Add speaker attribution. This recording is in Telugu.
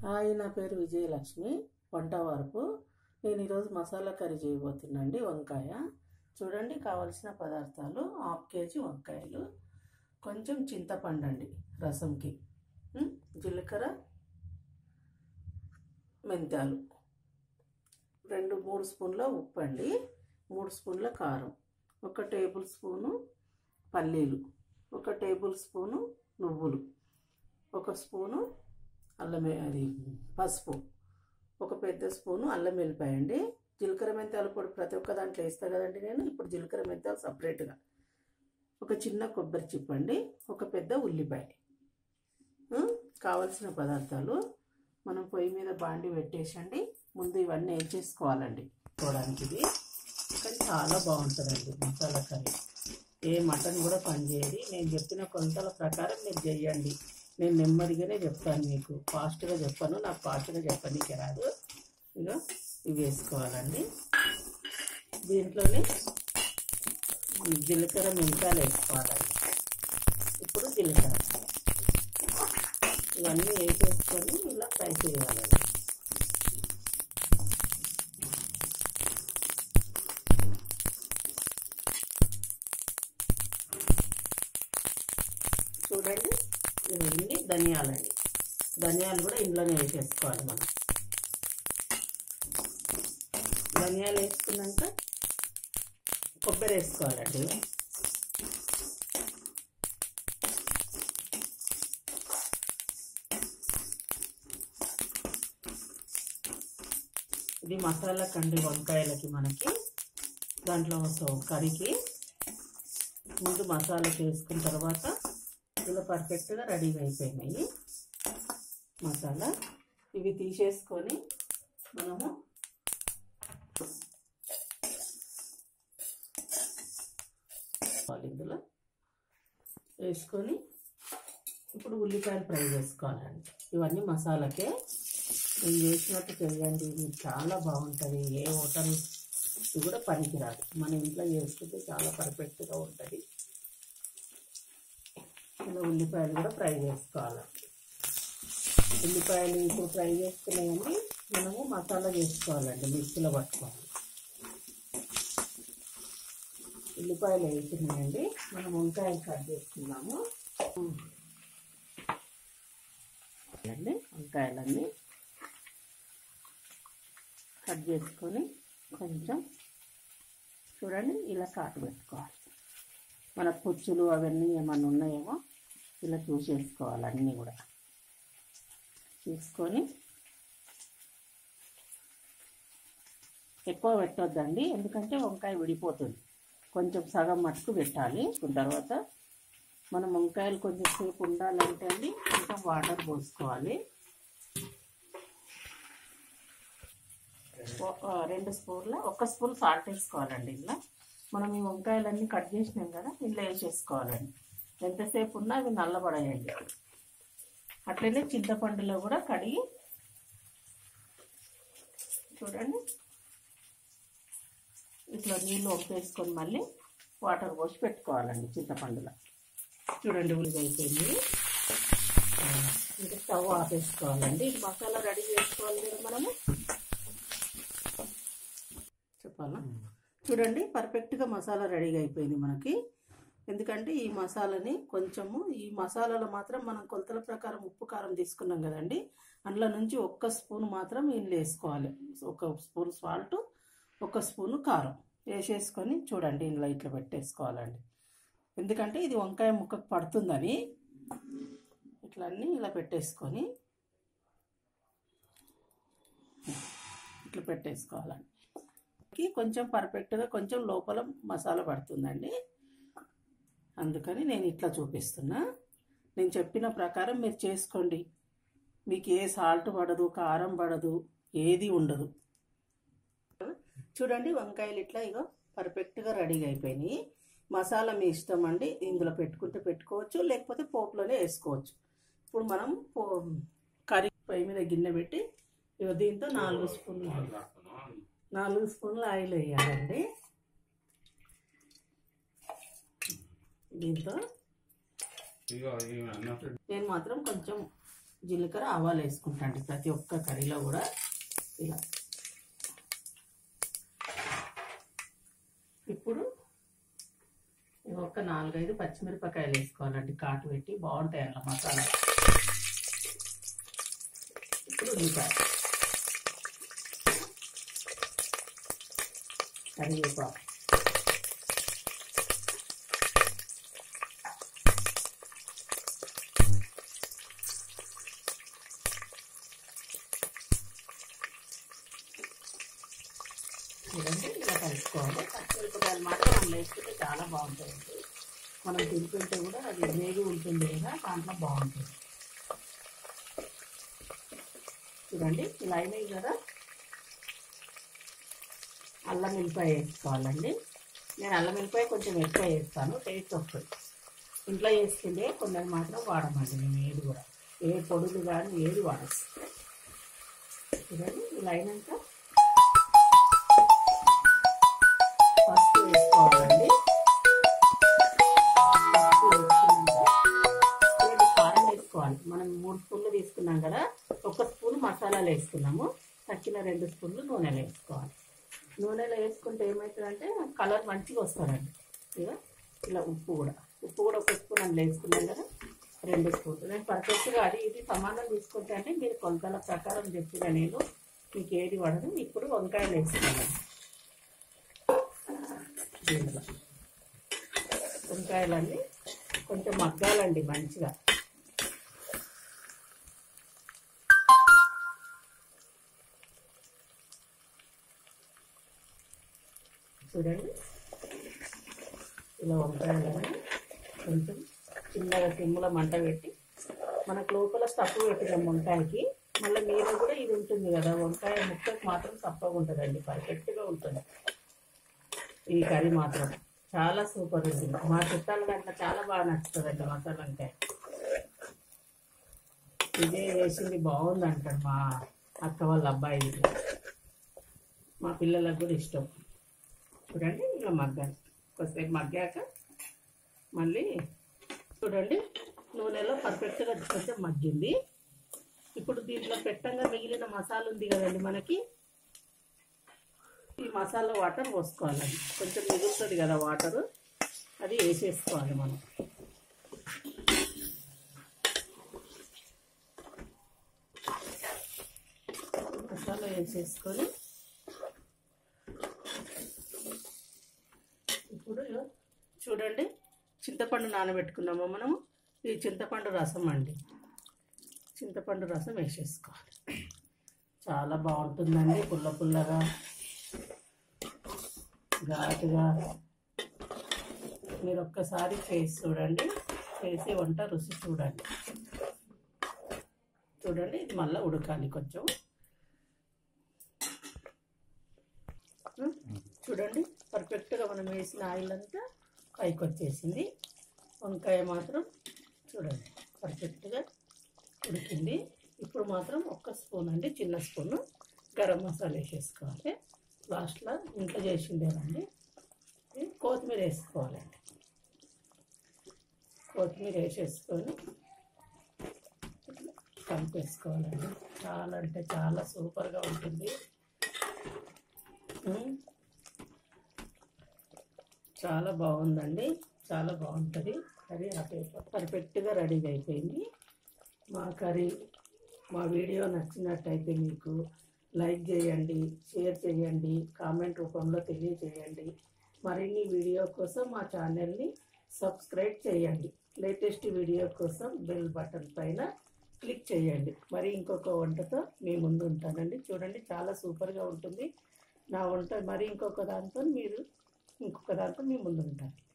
Speaker 1: హాయ్ నా పేరు విజయలక్ష్మి వంట వరపు నేను ఈరోజు మసాలా కర్రీ చేయబోతున్నాండి వంకాయ చూడండి కావలసిన పదార్థాలు హాఫ్ కేజీ వంకాయలు కొంచెం చింతపండు అండి రసంకి ఉమ్, జీలకర్ర మెంతాలు రెండు మూడు స్పూన్ల ఉప్పు అండి మూడు స్పూన్ల కారం ఒక టేబుల్ స్పూను పల్లీలు ఒక టేబుల్ స్పూను నువ్వులు ఒక స్పూను అల్లం వె- అది పసుపు ఒక పెద్ద స్పూను అల్లం వెల్లిపాయ అండి జీలకర్ర మెంతాలు పొడి ప్రతి ఒక్క దాంట్లో వేస్తా కదండి నేను ఇప్పుడు జీలకర్ర మెంతాలు సపరేట్గా ఒక చిన్న కొబ్బరి చిప్ప అండి ఒక పెద్ద ఉల్లిపాయ ఉం? కావలసిన పదార్థాలు మనం పొయ్యి మీద బాండి పెట్టేసండి ముందు ఇవన్నీ ఏం చేసుకోవాలండి చూడడానికి ఇది కానీ చాలా బాగుంటుందండి మసాలా కర్రీ ఏ మటన్ కూడా పనిచేయదు నేను చెప్పిన కొలతల ప్రకారం మీరు చేయండి నేను నెమ్మదిగానే చెప్తాను మీకు ఫాస్ట్గా చెప్పాను నాకు ఫాస్ట్గా చెప్పనీకి రాదు ఇక ఇవి వేసుకోవాలండి దీంట్లోనే జీలకర్ర మెంతాలు వేసుకోవాలండి ఇప్పుడు జీలకర్ర ఇవన్నీ వేసేసుకొని ఇలా ఫ్రై చేయాలండి చూడండి ఇవన్నీ ధనియాలండి ధనియాలు కూడా ఇంట్లోనే వేసేసుకోవాలి మనం ధనియాలు వేసుకున్నాక కొబ్బరి వేసుకోవాలండి ఇది మసాలా కండి వంకాయలకి మనకి దాంట్లో సో కర్రీకి ముందు మసాలా చేసుకున్న తర్వాత ఇలా పర్ఫెక్ట్గా రెడీగా అయిపోయినాయి మసాలా ఇవి తీసేసుకొని మనము ఇందులో వేసుకొని ఇప్పుడు ఉల్లిపాయలు ఫ్రై చేసుకోవాలండి ఇవన్నీ మసాలాకే నేను చేసినట్టు చేయండి ఇది చాలా బాగుంటుంది ఏ హోటల్ ఇది కూడా పనికిరాదు మన ఇంట్లో చేసుకుంటే చాలా పర్ఫెక్ట్గా ఉంటుంది ఇలా ఉల్లిపాయలు కూడా ఫ్రై చేసుకోవాలండి ఉల్లిపాయలు ఇప్పుడు ఫ్రై చేసుకునేవన్నీ మనము మసాలా చేసుకోవాలండి మిక్సీలో పట్టుకోవాలి ఉల్లిపాయలు వేసినాయండి మనం వంకాయలు కట్ చేసుకున్నాము అండి వంకాయలన్నీ కట్ చేసుకొని కొంచెం చూడండి ఇలా కాటు పెట్టుకోవాలి మన పుచ్చులు అవన్నీ ఏమన్నా ఉన్నాయేమో ఇలా చూసేసుకోవాలి అన్నీ కూడా చూసుకొని ఎక్కువ పెట్టొద్దండి ఎందుకంటే వంకాయ విడిపోతుంది కొంచెం సగం మట్టుకు పెట్టాలి దాని తర్వాత మనం వంకాయలు కొంచెం సేపు ఉండాలంటే అండి కొంచెం వాటర్ పోసుకోవాలి ఓ- ఆ, రెండు స్పూన్ల ఒక స్పూన్ సాల్ట్ వేసుకోవాలండి ఇలా మనం ఈ వంకాయలన్నీ కట్ చేసినాం కదా ఇందులో వేసేసుకోవాలండి ఎంతసేపు ఉన్నా అవి నల్లబడాయండి అట్లనే చింతపండులో కూడా కడిగి చూడండి ఇట్లా నీళ్ళు వంపేసుకొని మళ్ళీ వాటర్ పోసి పెట్టుకోవాలండి చింతపండులో చూడండి ఉల్లి అయిపోయింది ఆ, ఇంకా స్టవ్ ఆపేసుకోవాలండి ఇది మసాలా రెడీ చేసుకోవాలి కదా మనము చెప్పాలా చూడండి పర్ఫెక్ట్గా మసాలా రెడీగా అయిపోయింది మనకి ఎందుకంటే ఈ మసాలాని కొంచెము ఈ మసాలాలో మాత్రం మనం కొలతల ప్రకారం ఉప్పు కారం తీసుకున్నాం కదండి అందులో నుంచి ఒక్క స్పూన్ మాత్రం ఇందులో వేసుకోవాలి ఒక స్పూన్ సాల్ట్ ఒక స్పూను కారం వేసేసుకొని చూడండి ఇందులో ఇట్లా పెట్టేసుకోవాలండి ఎందుకంటే ఇది వంకాయ ముక్కకు పడుతుందని ఇట్లా అన్నీ ఇలా పెట్టేసుకొని ఇట్లా పెట్టేసుకోవాలండి కి కొంచెం పర్ఫెక్ట్గా కొంచెం లోపల మసాలా పడుతుందండి అందుకని నేను ఇట్లా చూపిస్తున్నా నేను చెప్పిన ప్రకారం మీరు చేసుకోండి మీకు ఏ సాల్ట్ పడదు కారం పడదు ఏది ఉండదు చూడండి వంకాయలు ఇట్లా ఇగో పర్ఫెక్ట్గా రెడీగా అయిపోయినాయి మసాలా మీ ఇష్టం అండి ఇందులో పెట్టుకుంటే పెట్టుకోవచ్చు లేకపోతే పోపులోనే వేసుకోవచ్చు ఇప్పుడు మనం పో కర్రీ పొయ్యి మీద గిన్నె పెట్టి ఇగో దీంతో నాలుగు స్పూన్లు నాలుగు స్పూన్లు ఆయిల్ వేయాలండి దీంతో
Speaker 2: ఇగో ఇవి అన్నట్టు
Speaker 1: నేను మాత్రం కొంచెం జీలకర్ర ఆవాలు వేసుకుంటాండి ప్రతి ఒక్క కర్రీలో కూడా ఇలా ఇప్పుడు ఒక నాలుగైదు పచ్చిమిరపకాయలు వేసుకోవాలండి కాటు పెట్టి బాగుంటాయి అలా మసాలా ఇప్పుడు ఉల్లిపాయ కరివేపాకు చూడండి ఇలా కలుపుకోవాలి పచ్చిమిరపకాయలు మాత్రం మనం వేసుకుంటే చాలా బాగుంటాయండి మనం తింటుంటే కూడా అది వేగి ఉంటుంది కదా దాంట్లో బాగుంటుంది చూడండి ఇలా అయినాయి కదా అల్లం వెల్లిపాయ వేసుకోవాలండి నేను అల్లం వెల్లిపాయ కొంచెం ఎక్కువ వేస్తాను టేస్ట్ వస్తుంది ఇంట్లో వేసుకుంటే కొందరు మాత్రం వాడమండి మేము ఏది కూడా ఏ పొడులు కానీ ఏది వాడదు చూడండి ఇలా అయినాక పసుపు వేసుకోవాలండి పసుపు వేసుకున్నాక చూడండి కారం వేసుకోవాలి మనం మూడు స్పూన్లు తీసుకున్నాం కదా ఒక స్పూన్ మసాలాలు వేసుకున్నాము తక్కిన రెండు స్పూన్లు నూనెలో వేసుకోవాలి నూనెలో వేసుకుంటే ఏమవుతుందంటే కలర్ మంచిగా వస్తుందండి ఇక ఇలా ఉప్పు కూడా ఉప్పు కూడా ఒక స్పూన్ అందులో వేసుకున్నాం కదా రెండు స్పూన్లు నేను పర్ఫెక్ట్గా అది ఇది సమానం తీసుకుంటే అంటే మీరు కొలతల ప్రకారం చెప్పిన నేను మీకు ఏది పడదు ఇప్పుడు వంకాయలు వేసుకోవాలి దీంట్లో వంకాయలన్నీ కొంచెం మగ్గాలండి మంచిగా చూడండి ఇలా వంకాయలని కొంచెం చిన్నగా సిమ్ముల మంట పెట్టి మనకు లోపల స్టఫ్ పెట్టినాం వంకాయకి మళ్ళీ మీద కూడా ఇది ఉంటుంది కదా వంకాయ ముక్కకు మాత్రం తప్పగా ఉంటుందండి పర్ఫెక్ట్గా ఉంటుంది ఈ కర్రీ మాత్రం చాలా సూపర్ ఉంటుంది మా చుట్టాలు దాంట్లో చాలా బాగా నచ్చుతుందండి మసాలా వంకాయ ఇదే వేసింది బాగుంది అంటారు మా అక్క వాళ్ళ అబ్బాయి ఇది. మా పిల్లలకు కూడా ఇష్టం చూడండి ఇలా మగ్గాలి కొద్దిసేపు మగ్గాక మళ్ళీ చూడండి నూనెలో పర్ఫెక్ట్గా కొంచెం మగ్గింది ఇప్పుడు దీంట్లో పెట్టంగా మిగిలిన మసాలా ఉంది కదండి మనకి ఈ మసాలా వాటర్ పోసుకోవాలండి కొంచెం మిగులుతుంది కదా వాటర్ అది వేసేసుకోవాలి మనం మసాలా వేసేసుకొని ఇప్పుడు చూడండి చింతపండు నానబెట్టుకున్నాము మనము ఈ చింతపండు రసం అండి చింతపండు రసం వేసేసుకోవాలి చాలా బాగుంటుందండి పుల్ల పుల్లగా ఘాటుగా మీరు ఒక్కసారి చేసి చూడండి చేసి వంట రుచి చూడండి చూడండి ఇది మళ్ళీ ఉడకాలి కొంచెం ఉం? చూడండి పర్ఫెక్ట్గా మనం వేసిన ఆయిల్ అంతా పైకి వచ్చేసింది వంకాయ మాత్రం చూడండి పర్ఫెక్ట్గా ఉడికింది ఇప్పుడు మాత్రం ఒక్క స్పూన్ అండి చిన్న స్పూన్ గరం మసాలా వేసేసుకోవాలి లాస్ట్లో ఇంట్లో చేసిందేనండి ఇది కొత్తిమీర వేసుకోవాలండి కొత్తిమీర వేసేసుకొని కలిపేసుకోవాలండి చాలా అంటే చాలా సూపర్గా ఉంటుంది ఉం. చాలా బాగుందండి చాలా బాగుంటుంది కర్రీ పర్ఫెక్ట్గా రెడీగా అయిపోయింది మా కర్రీ మా వీడియో నచ్చినట్టయితే మీకు లైక్ చేయండి షేర్ చేయండి కామెంట్ రూపంలో తెలియజేయండి మరిన్ని వీడియో కోసం మా ఛానల్ని సబ్స్క్రైబ్ చేయండి లేటెస్ట్ వీడియో కోసం బెల్ బటన్ పైన క్లిక్ చేయండి మరి ఇంకొక వంటతో మీ ముందు ఉంటానండి చూడండి చాలా సూపర్గా ఉంటుంది నా వంట మరి ఇంకొక దాంతో మీరు ఇంకొక దాంతో మీ ముందు ఉంటాను